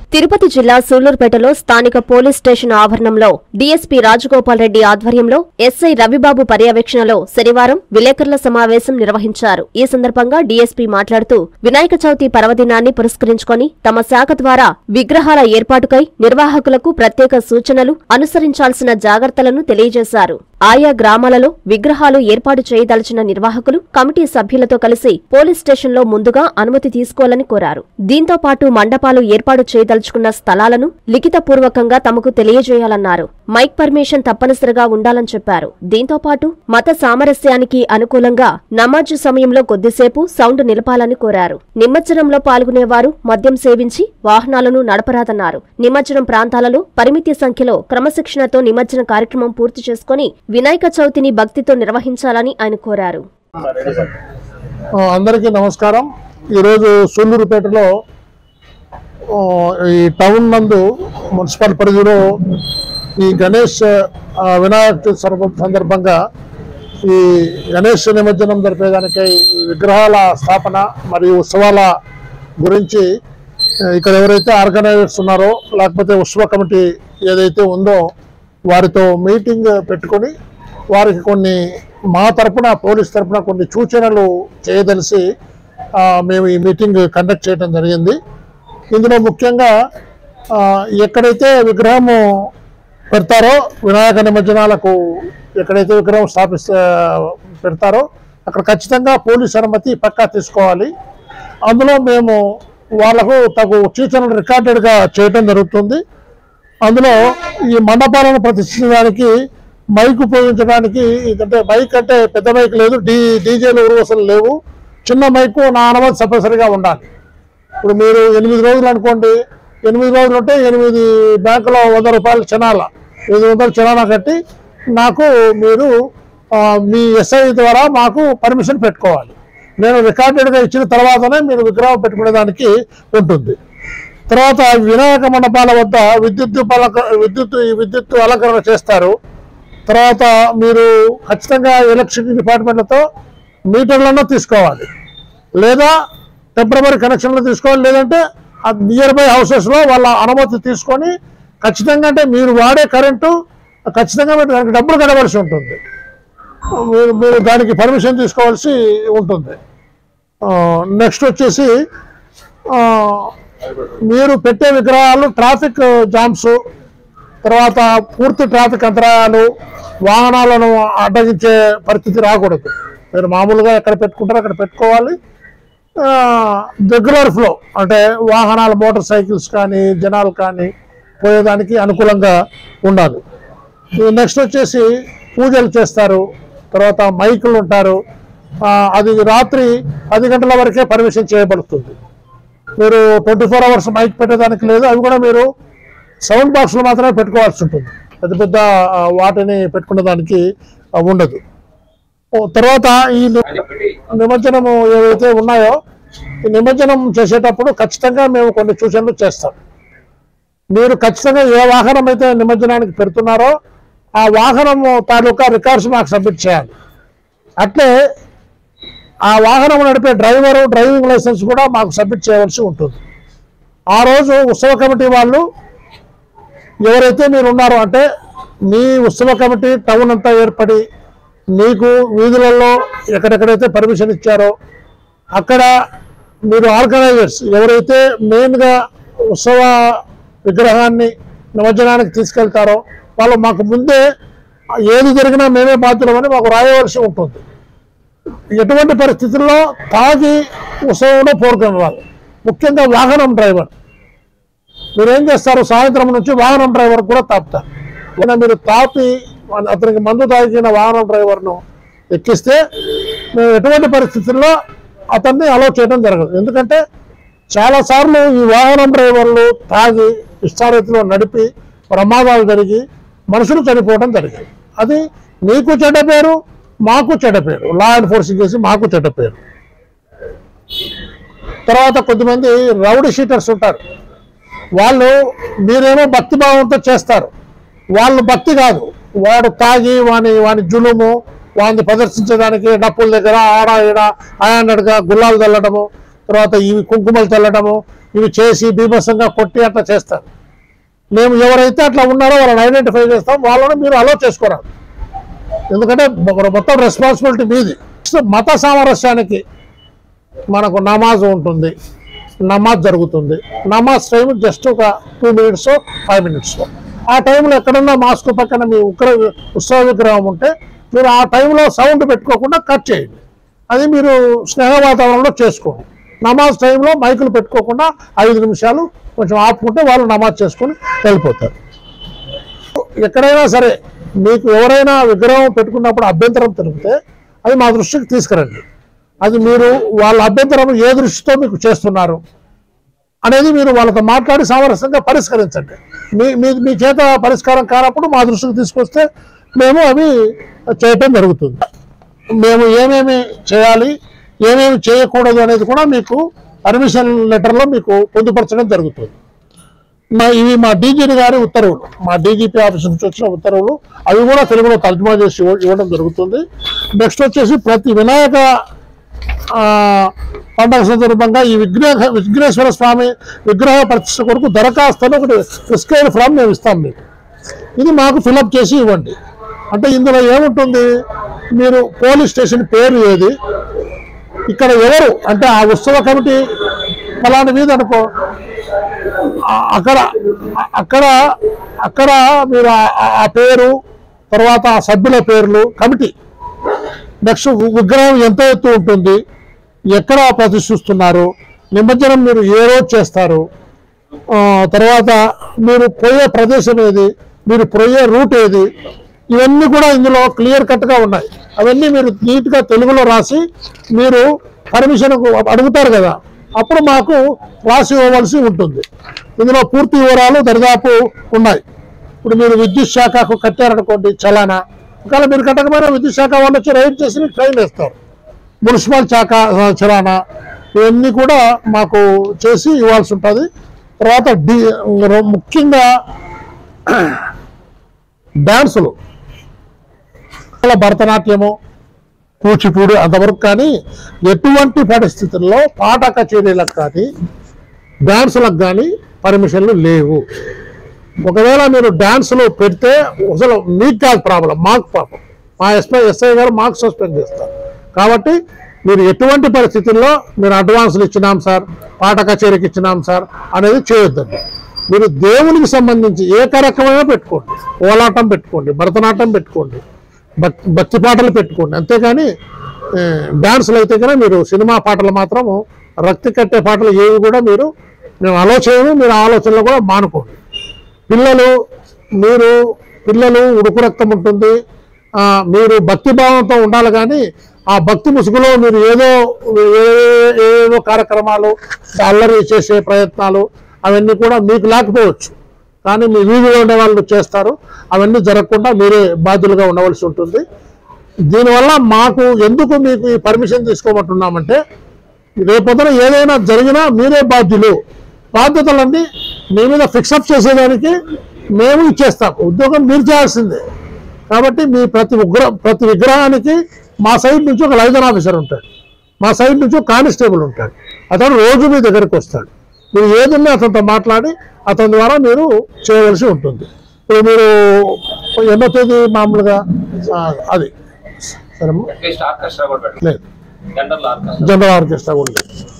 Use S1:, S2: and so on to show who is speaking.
S1: తిరుపతి జిల్లా సూళ్లూరుపేటలో స్థానిక పోలీస్ స్టేషన్ ఆవరణంలో డీఎస్పీ రాజగోపాల్ రెడ్డి ఆధ్వర్యంలో ఎస్ఐ రవిబాబు పర్యవేక్షణలో శనివారం విలేకరుల సమావేశం నిర్వహించారు ఈ సందర్భంగా డీఎస్పీ మాట్లాడుతూ వినాయక చవితి పర్వదినాన్ని పురస్కరించుకొని తమ శాఖ ద్వారా విగ్రహాల ఏర్పాటుకై నిర్వాహకులకు ప్రత్యేక సూచనలు అనుసరించాల్సిన జాగ్రత్తలను తెలియజేశారు ఆయా గ్రామాలలో విగ్రహాలు ఏర్పాటు చేయదలిచిన నిర్వాహకులు కమిటీ సభ్యులతో కలిసి పోలీస్ స్టేషన్లో ముందుగా అనుమతి తీసుకోవాలని కోరారు దీంతో పాటు మండపాలు ఏర్పాటు చేయదలుచుకున్న స్థలాలను లిఖితపూర్వకంగా తమకు తెలియజేయాలన్నారు మైక్ పర్మిషన్ తప్పనిసరిగా ఉండాలని చెప్పారు దీంతో పాటు మత సామరస్యానికి అనుకూలంగా నమాజు సమయంలో కొద్దిసేపు సౌండ్ నిలపాలని కోరారు నిమజ్జనంలో పాల్గొనేవారు మద్యం సేవించి వాహనాలను నడపరాదన్నారు నిమజ్జనం ప్రాంతాలలో పరిమితి సంఖ్యలో క్రమశిక్షణతో నిమజ్జన కార్యక్రమం పూర్తి చేసుకుని వినాయక చవితిని భక్తితో నిర్వహించాలని ఆయన కోరారు
S2: ఆ, అందరికీ నమస్కారం ఈరోజు సూళ్ళూరుపేటలో ఆ, ఈ టౌన్ నందు మున్సిపల్ పరిధిలో ఈ గణేష్ ఆ, వినాయక చవితి సర్వ- సందర్భంగా ఈ గణేష్ నిమజ్జనం జరిపేదానికై ఈ విగ్రహాల స్థాపన మరియు ఉత్సవాల గురించి ఆ, ఇక్కడ ఎవరైతే ఆర్గనైజర్స్ ఉన్నారో లేకపోతే ఉత్సవ కమిటీ ఏదైతే ఉందో వారితో మీటింగ్ పెట్టుకొని వారికి కొన్ని మా తరపున పోలీస్ తరపున కొన్ని సూచనలు చేయదలిసి ఆ, మేము ఈ మీటింగ్ కండక్ట్ చేయడం జరిగింది ఇందులో ముఖ్యంగా ఆ, ఎక్కడైతే విగ్రహము పెడతారో వినాయక నిమజ్జనాలకు ఎక్కడైతే విగ్రహం స్థాపిస్తే పెడతారో అక్కడ ఖచ్చితంగా పోలీస్ అనుమతి పక్కా తీసుకోవాలి అందులో మేము వాళ్ళకు తగు సూచనలు రికార్డెడ్గా చేయడం జరుగుతుంది అందులో ఈ మండపాలను ప్రతిష్ఠించడానికి మైక్ ఉపయోగించడానికి అంటే మైక్ అంటే పెద్ద మైక్ లేదు డీ డీజేలు ఉరువసలు లేవు చిన్న మైకు నా అనుమతి తప్పనిసరిగా ఉండాలి ఇప్పుడు మీరు ఎనిమిది రోజులు అనుకోండి ఎనిమిది రోజులు ఉంటే ఎనిమిది బ్యాంకులో వంద రూపాయలు చనాల ఎనిమిది వందలు చనాల కట్టి నాకు మీరు ఆ, మీ ఎస్ఐ ద్వారా మాకు పర్మిషన్ పెట్టుకోవాలి నేను రికార్డెడ్గా ఇచ్చిన తర్వాతనే మీరు విగ్రహం పెట్టుకునేదానికి ఉంటుంది తర్వాత వినాయక మండపాల వద్ద విద్యుత్ దీపాలంక విద్యుత్ ఈ విద్యుత్ అలంకరణ చేస్తారు తర్వాత మీరు ఖచ్చితంగా ఎలక్ట్రిసిటీ డిపార్ట్మెంట్లతో మీటర్లను తీసుకోవాలి లేదా టెంపరరీ కనెక్షన్లు తీసుకోవాలి లేదంటే ఆ నియర్ బై హౌసెస్లో వాళ్ళ అనుమతి తీసుకొని ఖచ్చితంగా అంటే మీరు వాడే కరెంటు ఖచ్చితంగా మీరు దానికి డబ్బులు కట్టవలసి ఉంటుంది మీరు మీరు దానికి పర్మిషన్ తీసుకోవాల్సి ఉంటుంది నెక్స్ట్ వచ్చేసి ఆ, మీరు పెట్టే విగ్రహాలు ట్రాఫిక్ జామ్స్ తర్వాత పూర్తి ట్రాఫిక్ అంతరాయాలు వాహనాలను అడ్డగించే పరిస్థితి రాకూడదు మీరు మామూలుగా ఎక్కడ పెట్టుకుంటారో అక్కడ పెట్టుకోవాలి రెగ్యులర్ ఫ్లో అంటే వాహనాలు మోటార్ సైకిల్స్ కానీ జనాలు కానీ పోయేదానికి అనుకూలంగా ఉండాలి నెక్స్ట్ వచ్చేసి పూజలు చేస్తారు తర్వాత మైకులు ఉంటారు ఆ, అది రాత్రి పది గంటల వరకే పర్మిషన్ చేయబడుతుంది మీరు ట్వంటీ ఫోర్ అవర్స్ మైక్ పెట్టేదానికి లేదు అవి కూడా మీరు సౌండ్ బాక్స్లో మాత్రమే పెట్టుకోవాల్సి ఉంటుంది పెద్ద పెద్ద ఆ, వాటిని పెట్టుకునే దానికి ఆ, ఉండదు ఓ, తర్వాత ఈ ని- నిమజ్జనము ఏవైతే ఉన్నాయో ఈ నిమజ్జనం చేసేటప్పుడు ఖచ్చితంగా మేము కొన్ని సూచనలు చేస్తాం మీరు ఖచ్చితంగా ఏ వాహనం అయితే నిమజ్జనానికి పెడుతున్నారో ఆ వాహనము తాలూకా రికార్డ్స్ మాకు సబ్మిట్ చేయాలి అట్లే ఆ వాహనం నడిపే డ్రైవరు డ్రైవింగ్ లైసెన్స్ కూడా మాకు సబ్మిట్ చేయవలసి ఉంటుంది ఆ రోజు ఉత్సవ కమిటీ వాళ్ళు ఎవరైతే మీరు ఉన్నారో అంటే మీ ఉత్సవ కమిటీ టౌన్ అంతా ఏర్పడి మీకు వీధులలో ఎక్కడెక్కడైతే పర్మిషన్ ఇచ్చారో అక్కడ మీరు ఆర్గనైజర్స్ ఎవరైతే మెయిన్గా ఉత్సవ విగ్రహాన్ని నిమజ్జనానికి తీసుకెళ్తారో వాళ్ళు మాకు ముందే ఏది జరిగినా మేమే బాధ్యులమని మాకు రాయవలసి ఉంటుంది ఎటువంటి పరిస్థితుల్లో తాగి ఉత్సవంలో పాల్గొనాలి ముఖ్యంగా వాహనం డ్రైవర్ మీరు ఏం చేస్తారు సాయంత్రం నుంచి వాహనం డ్రైవర్ కూడా తాపుతారు అయినా మీరు తాపి అతనికి మందు తాగిన వాహనం డ్రైవర్ను ఎక్కిస్తే మేము ఎటువంటి పరిస్థితుల్లో అతన్ని అలో చేయడం జరగదు ఎందుకంటే చాలాసార్లు ఈ వాహనం డ్రైవర్లు తాగి ఇష్టారీతిలో నడిపి ప్రమాదాలు జరిగి మనుషులు చనిపోవడం జరిగింది అది మీకు చెడ్డ పేరు మాకు చెడ్డ పేరు లా ఎన్ఫోర్సింగ్ చేసి మాకు చెడ్డ పేరు తర్వాత కొద్దిమంది రౌడీ షీటర్స్ ఉంటారు వాళ్ళు మీరేమో భక్తి భావంతో చేస్తారు వాళ్ళు భక్తి కాదు వాడు తాగి వాని వాని జులుము వాడిని ప్రదర్శించడానికి డప్పుల దగ్గర ఆడ ఈడ అయాన్నడుగా గుల్లాలు చల్లడము తర్వాత ఇవి కుంకుమలు చల్లడము ఇవి చేసి బీభత్సంగా కొట్టి అట్లా చేస్తారు మేము ఎవరైతే అట్లా ఉన్నారో వాళ్ళని ఐడెంటిఫై చేస్తాం వాళ్ళని మీరు అలో చేసుకోరాదు ఎందుకంటే మొ- మొత్తం రెస్పాన్సిబిలిటీ మీది సో మత సామరస్యానికి మనకు నమాజ్ ఉంటుంది నమాజ్ జరుగుతుంది నమాజ్ టైం జస్ట్ ఒక టూ మినిట్స్ ఫైవ్ మినిట్స్ ఆ టైంలో ఎక్కడన్నా మాస్క్ పక్కన మీ ఉగ్ర ఉత్సవ విగ్రహం ఉంటే మీరు ఆ టైంలో సౌండ్ పెట్టుకోకుండా కట్ చేయండి అది మీరు స్నేహ వాతావరణంలో చేసుకోండి నమాజ్ టైంలో మైకులు పెట్టుకోకుండా ఐదు నిమిషాలు కొంచెం ఆపుకుంటే వాళ్ళు నమాజ్ చేసుకొని వెళ్ళిపోతారు ఎక్కడైనా సరే మీకు ఎవరైనా విగ్రహం పెట్టుకున్నప్పుడు అభ్యంతరం తెలిపితే అది మా దృష్టికి తీసుకురండి అది మీరు వాళ్ళ అభ్యంతరం ఏ దృష్టితో మీకు చేస్తున్నారు అనేది మీరు వాళ్ళతో మాట్లాడి సామరస్యంగా పరిష్కరించండి మీ మీ మీ చేత పరిష్కారం కానప్పుడు మా దృష్టికి తీసుకొస్తే మేము అవి చేయటం జరుగుతుంది మేము ఏమేమి చేయాలి ఏమేమి చేయకూడదు అనేది కూడా మీకు పర్మిషన్ లెటర్లో మీకు పొందుపరచడం జరుగుతుంది మా ఇవి మా డీజీపీ గారి ఉత్తర్వులు మా డీజీపీ ఆఫీస్ నుంచి వచ్చిన ఉత్తర్వులు అవి కూడా తెలుగులో తర్జుమా చేసి ఇవ్వ- ఇవ్వడం జరుగుతుంది నెక్స్ట్ వచ్చేసి ప్రతి వినాయక ఆ, పండగ సందర్భంగా ఈ విఘ్నేశ విఘ్నేశ్వర స్వామి విగ్రహ ప్రతిష్ట కొరకు దరఖాస్తును ఒకటి ప్రిస్క్రైబ్ ఫామ్ మేము ఇస్తాం మీకు ఇది మాకు ఫిలప్ చేసి ఇవ్వండి అంటే ఇందులో ఏముంటుంది మీరు పోలీస్ స్టేషన్ పేరు ఏది ఇక్కడ ఎవరు అంటే ఆ ఉత్సవ కమిటీ ఫలాని మీద అనుకో ఆ- అక్కడ ఆ- అక్కడ అక్కడ మీరు ఆ- ఆ- ఆ పేరు తర్వాత ఆ సభ్యుల పేర్లు కమిటీ నెక్స్ట్ విగ్రహం ఎంత ఎత్తు ఉంటుంది ఎక్కడ ప్రతిష్ఠిస్తున్నారు నిమజ్జనం మీరు ఏ రోజు చేస్తారు ఆ, తర్వాత మీరు పోయే ప్రదేశం ఏది మీరు పోయే రూట్ ఏది ఇవన్నీ కూడా ఇందులో క్లియర్ కట్గా ఉన్నాయి అవన్నీ మీరు నీట్గా తెలుగులో రాసి మీరు పర్మిషన్ అడుగుతారు కదా అప్పుడు మాకు రాసి ఇవ్వవలసి ఉంటుంది ఇందులో పూర్తి వివరాలు దరిదాపు ఉన్నాయి ఇప్పుడు మీరు విద్యుత్ శాఖకు కట్టారనుకోండి చలానా ఒకవేళ మీరు కట్టకపోయినా విద్యుత్ శాఖ వాళ్ళు వచ్చి రైడ్ చేసి మీకు ఫైన్ వేస్తారు మున్సిపల్ శాఖ ఆ, చలానా ఇవన్నీ కూడా మాకు చేసి ఇవ్వాల్సి ఉంటుంది తర్వాత డి ముఖ్యంగా డ్యాన్సులు ఇలా భరతనాట్యము కూచిపూడి అంతవరకు కానీ ఎటువంటి పరిస్థితుల్లో పాట కచేరీలకు కానీ డ్యాన్సులకు కానీ పర్మిషన్లు లేవు ఒకవేళ మీరు డ్యాన్సులు పెడితే అసలు మీకు కాదు ప్రాబ్లం మాకు పాపం మా ఎస్ఐ ఎస్ఐ గారు మాకు సస్పెండ్ చేస్తారు కాబట్టి మీరు ఎటువంటి పరిస్థితుల్లో మీరు అడ్వాన్సులు ఇచ్చినాం సార్ పాట కచేరీకి ఇచ్చినాం సార్ అనేది చేయొద్దండి మీరు దేవునికి సంబంధించి ఏ కార్యక్రమమైనా పెట్టుకోండి కోలాటం పెట్టుకోండి భరతనాట్యం పెట్టుకోండి భక్- భక్తి పాటలు పెట్టుకోండి అంతేగాని ఏ, డాన్సులు అయితే కనుక మీరు సినిమా పాటలు మాత్రము రక్తి కట్టే పాటలు ఏవి కూడా మీరు మేము ఆలోచన మీరు ఆలోచనలు కూడా మానుకోండి పిల్లలు మీరు పిల్లలు ఉడుకు రక్తం ఉంటుంది ఆ, మీరు భక్తి భావంతో ఉండాలి కానీ ఆ భక్తి ముసుగులో మీరు ఏదో ఏ- ఏదో కార్యక్రమాలు అల్లరి చేసే ప్రయత్నాలు అవన్నీ కూడా మీకు లేకపోవచ్చు కానీ మీ వీధిలో ఉండే వాళ్ళు చేస్తారు అవన్నీ జరగకుండా మీరే బాధ్యులుగా ఉండవలసి ఉంటుంది దీనివల్ల మాకు ఎందుకు మీకు ఈ పర్మిషన్ తీసుకోమంటున్నామంటే రేపొద్దున ఏదైనా జరిగినా మీరే బాధ్యులు బాధ్యతలన్నీ మీ మీద ఫిక్సప్ చేసేదానికి మేము ఇచ్చేస్తాం ఉద్యోగం మీరు చేయాల్సిందే కాబట్టి మీ ప్రతి ఉగ్ర ప్రతి విగ్రహానికి మా సైడ్ నుంచి ఒక లైజన్ ఆఫీసర్ ఉంటాడు మా సైడ్ నుంచి ఒక కానిస్టేబుల్ ఉంటాడు అతను రోజు మీ దగ్గరికి వస్తాడు మీరు ఏదన్నా అతనితో మాట్లాడి అతని ద్వారా మీరు చేయవలసి ఉంటుంది ఇప్పుడు మీరు ఎన్నో తేదీ మామూలుగా ఆ, అది సరే
S3: అట్లీస్ట్ ఆర్కెస్ట్రా కూడా పెట్టండి
S2: లేదు
S3: జనరల్ ఆర్కెస్ట్రా
S2: జనరల్ ఆర్కెస్ట్రా కూడా లేదు